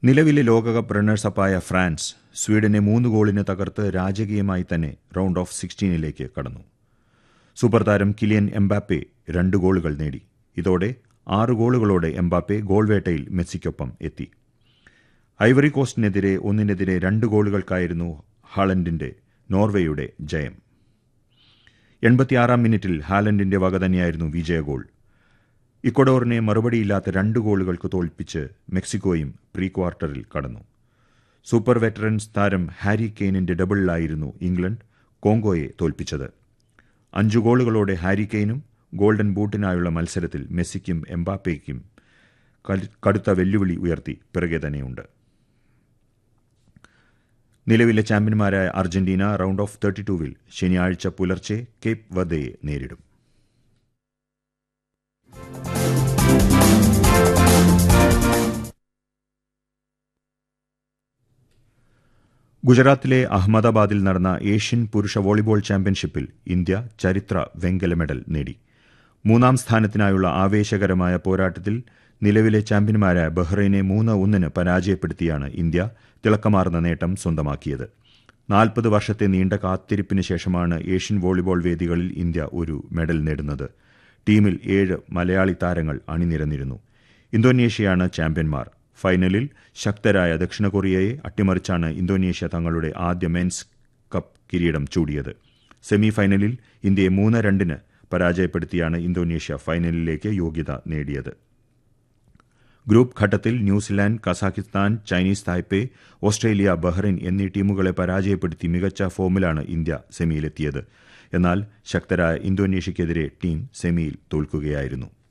നിലവിലെ ലോകകപ്പ് റണ്ണേഴ്സപ്പായ ഫ്രാൻസ് സ്വീഡനെ മൂന്ന് ഗോളിന് തകർത്ത് രാജകീയമായി തന്നെ റൌണ്ട് ഓഫ് സിക്സ്റ്റീനിലേക്ക് കടന്നു സൂപ്പർ താരം കിലിയൻ എംബാപ്പെ രണ്ട് ഗോളുകൾ നേടി ഇതോടെ ആറ് ഗോളുകളോടെ എംബാപ്പെ ഗോൾ വേട്ടയിൽ മെസ്സിക്കൊപ്പം എത്തി ഐവറി കോസ്റ്റിനെതിരെ ഒന്നിനെതിരെ രണ്ട് ഗോളുകൾക്കായിരുന്നു ഹാളൻഡിന്റെ നോർവേയുടെ ജയം എൺപത്തിയാറാം മിനിറ്റിൽ ഹാലൻഡിന്റെ വക തന്നെയായിരുന്നു വിജയ ഗോൾ ഇക്വഡോറിനെ മറുപടിയില്ലാത്ത രണ്ട് ഗോളുകൾക്ക് തോൽപ്പിച്ച് മെക്സിക്കോയും പ്രീ ക്വാർട്ടറിൽ കടന്നു സൂപ്പർ വെറ്ററൻസ് താരം ഹാരി കെയ്നിന്റെ ഡബിളിലായിരുന്നു ഇംഗ്ലണ്ട് കോങ്കോയെ തോൽപ്പിച്ചത് അഞ്ചു ഗോളുകളോടെ ഹാരി കെയ്നും ഗോൾഡൻ ബൂട്ടിനായുള്ള മത്സരത്തിൽ മെസ്സിക്കും എംബാപ്പയ്ക്കും കടുത്ത വെല്ലുവിളി ഉയർത്തി പിറകെ തന്നെയുണ്ട് നിലവിലെ ചാമ്പ്യന്മാരായ അർജന്റീന റൌണ്ട് ഓഫ് തേർട്ടി ടൂവിൽ ശനിയാഴ്ച പുലർച്ചെ കേപ്പ് വദയെ നേരിടും ഗുജറാത്തിലെ അഹമ്മദാബാദിൽ നടന്ന ഏഷ്യൻ പുരുഷ വോളിബോൾ ചാമ്പ്യൻഷിപ്പിൽ ഇന്ത്യ ചരിത്ര വെങ്കല മെഡൽ നേടി മൂന്നാം സ്ഥാനത്തിനായുള്ള ആവേശകരമായ പോരാട്ടത്തിൽ നിലവിലെ ചാമ്പ്യന്മാരായ ബഹ്റൈനെ മൂന്ന് ഒന്നിന് പരാജയപ്പെടുത്തിയാണ് ഇന്ത്യ തിളക്കമാർന്ന നേട്ടം സ്വന്തമാക്കിയത് നാൽപ്പത് വർഷത്തെ നീണ്ട കാത്തിരിപ്പിന് ശേഷമാണ് ഏഷ്യൻ വോളിബോൾ വേദികളിൽ ഇന്ത്യ ഒരു മെഡൽ നേടുന്നത് ടീമിൽ ഏഴ് മലയാളി താരങ്ങൾ അണിനിരന്നിരുന്നു ഇന്തോനേഷ്യയാണ് ചാമ്പ്യന്മാർ ഫൈനലിൽ ശക്തരായ ദക്ഷിണ കൊറിയയെ അട്ടിമറിച്ചാണ് ഇന്തോനേഷ്യ തങ്ങളുടെ ആദ്യ മെൻസ് കപ്പ് കിരീടം ചൂടിയത് സെമി ഫൈനലിൽ ഇന്ത്യയെ മൂന്ന് രണ്ടിന് പരാജയപ്പെടുത്തിയാണ് ഇന്തോനേഷ്യ ഫൈനലിലേക്ക് യോഗ്യത നേടിയത് ഗ്രൂപ്പ് ഘട്ടത്തിൽ New Zealand Kazakhstan Chinese Taipei Australia Bahrain എന്നീ ടീമുകളെ പരാജയപ്പെടുത്തി മികച്ച ഫോമിലാണ് ഇന്ത്യ സെമിയിലെത്തിയത് എന്നാൽ ശക്തരായ ഇന്തോനേഷ്യയ്ക്കെതിരെ ടീം സെമിയിൽ തോൽക്കുകയായിരുന്നു